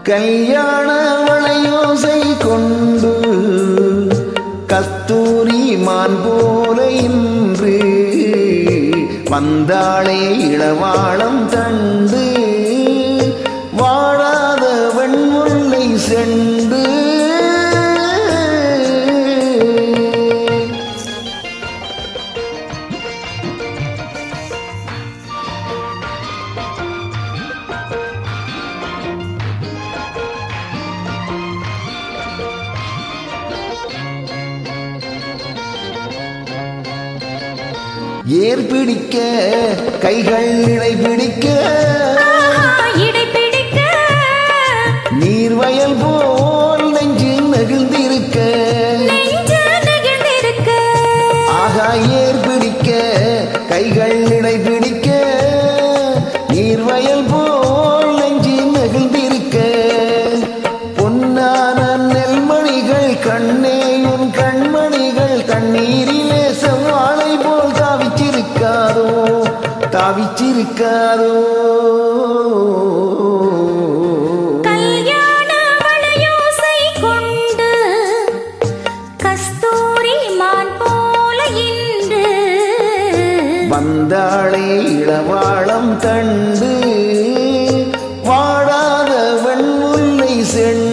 கல்யாண வளையோசை கொண்டு கஸ்தூரி மான் போல இன்று வந்தாளே இளவாளம் தண்டு வாழாத வெண்முல்லை செண்டு ஏர் பிடிக்க கைகள் இழை பிடிக்க இடை பிடிக்க நீர்வயல் போல் நெஞ்சு நெகிழ்ந்திருக்க நெஞ்சு நெகிழ்ந்திருக்க ஆகா ஏர் பிடிக்க கைகள் இடை பிடிக்க நீர்வயல் போல் நெஞ்சு நெகிழ்ந்திருக்க பொன்னான நெல்மணிகள் கண்ணே உன் கண்மணிகள் கண்ணீரிலே செவ்வாழை போல் தாவிச்சிருக்காதோ தாவிச்சிருக்காதோ கல்யாண வளையோசை கொண்டு கஸ்தூரி மான் போல இன்று வந்தாளே இளவாளம் தண்டு வாழாத வெண்முல்லை செண்டு